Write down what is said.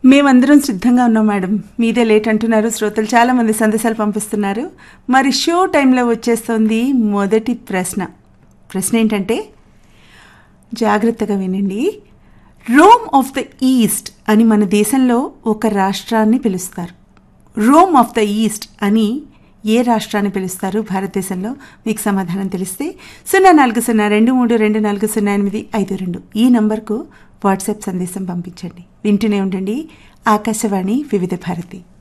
మేమందరం సిద్ధంగా ఉన్నాం మేడం మీదే లేట్ అంటున్నారు శ్రోతలు చాలా మంది సందేశాలు పంపిస్తున్నారు మరి షో టైంలో వచ్చేస్తుంది మొదటి ప్రశ్న ప్రశ్న ఏంటంటే జాగ్రత్తగా వినండి రోమ్ ఆఫ్ ద ఈస్ట్ అని మన దేశంలో ఒక రాష్ట్రాన్ని పిలుస్తారు రోమ్ ఆఫ్ ద ఈస్ట్ అని ఏ రాష్ట్రాన్ని పిలుస్తారు భారతదేశంలో మీకు సమాధానం తెలిస్తే సున్నా నాలుగు సున్నా రెండు మూడు రెండు నాలుగు సున్నా ఎనిమిది ఐదు రెండు ఈ నంబర్కు వాట్సాప్ సందేశం పంపించండి వింటూనే ఉండండి ఆకాశవాణి వివిధ భారతి